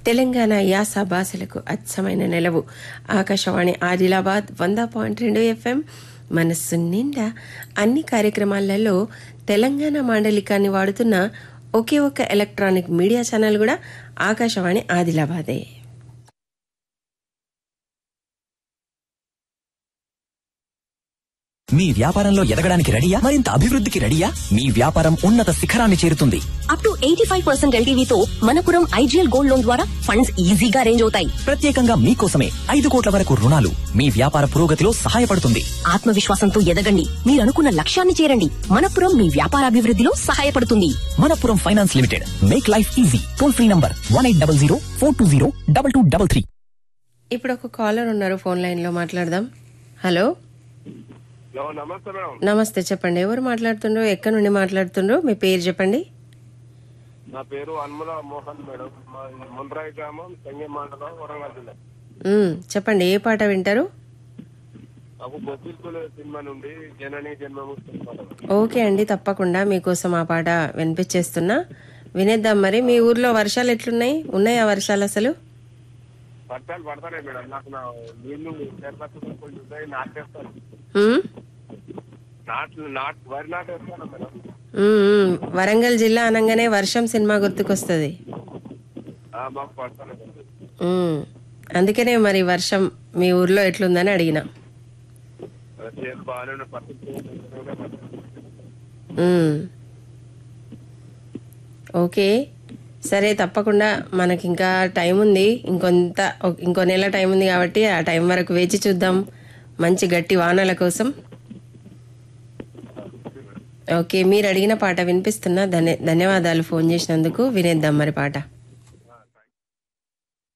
తెలంగాణ యాస భాషలకు అచ్చమైన నెలవు ఆకాశవాణి ఆదిలాబాద్ వంద పాయింట్ రెండు ఎఫ్ఎం మనస్సు నిండా అన్ని కార్యక్రమాలలో తెలంగాణ మాండలికాన్ని వాడుతున్న ఒకే ఒక్క ఎలక్ట్రానిక్ మీడియా ఛానల్ కూడా ఆకాశవాణి ఆదిలాబాదే మీ వ్యాపారంలో ఎదగడానికి రెడీయా మరింత అభివృద్ధికి రెడీయా మీ వ్యాపారం ఉన్నత శిఖరాన్ని చేరుతుంది up to eighty five percent ఎల్టీవీతో మనపురం ఐజీఎల్ గోల్డ్ లోన్ ద్వారా ఫండ్స్ ఈజీగా అరేంజ్ అవుతాయి ప్రత్యేకంగా మీకోసమే ఐదు కోట్ల వరకు రుణాలు మీ వ్యాపార పురోగతిలో సహాయపడుతుంది ఆత్మవిశ్వాసంతో ఎదగండి మీరు అనుకున్న లక్ష్యాన్ని చేరండి మనపురం మీ వ్యాపారాభివృద్ధిలో సహాయపడుతుంది Manappuram Finance Limited make life easy toll free number one eight double zero four two zero double two double three ఇప్పుడు ఒక కాలర్ ఉన్నారు ఫోన్ లైన్ లో మాట్లాడదాం హలో హలో నమస్తే మేడం నమస్తే చెప్పండి ఎవరు మాట్లాడుతుండ్రో ఎక్కడి నుండి మాట్లాడుతుండ్రో మీ పేరు చెప్పండి నా పేరు అన్ముల మోహన్ మేడం మా మున్రాయి గ్రామం సంగం మండలం వరంగల్ జిల్లా మ్మ్, చెప్పండి ఏ పాట వింటారు నాకు బొబ్బిల్కుల సినిమా నుండి జనని జన్మముక్తి పాట. ఓకే అండి తప్పకుండా మీకోసం ఆ పాట వినిపించేస్తున్నా వినేద్దాం మరి మీ ఊర్లో వర్షాలు ఎట్లున్నాయి ఉన్నాయా వర్షాలు అసలు వర్షాలు పడతానే మేడం నాకు నా నీళ్లు చేపట్టుకుని కొంచెం ఉన్నాయి నాటేస్తాను మ్మ్? నాట్లు నాట్ వరి నాటేస్తాను మేడం మ్మ్, మ్మ్. వరంగల్ జిల్లా అనగానే వర్షం సినిమా గుర్తుకొస్తుంది ఆ, మాకు పడతానే మేడం మ్మ్. అందుకనే మరి వర్షం మీ ఊర్లో ఎట్లుందని అడిగిన చేతి బాగానే పట్టించు మ్మ్. ఓకే సరే తప్పకుండా మనకి ఇంకా టైం ఉంది ఇంకొంత ఇంకో నెల టైం ఉంది కాబట్టి ఆ టైం వరకు వేచి చూద్దాం మంచి గట్టి వానల కోసం ఓకే మీరు అడిగిన పాట వినిపిస్తున్నా ధన్య ధన్యవాదాలు ఫోన్ చేసినందుకు వినేద్దాం మరి పాట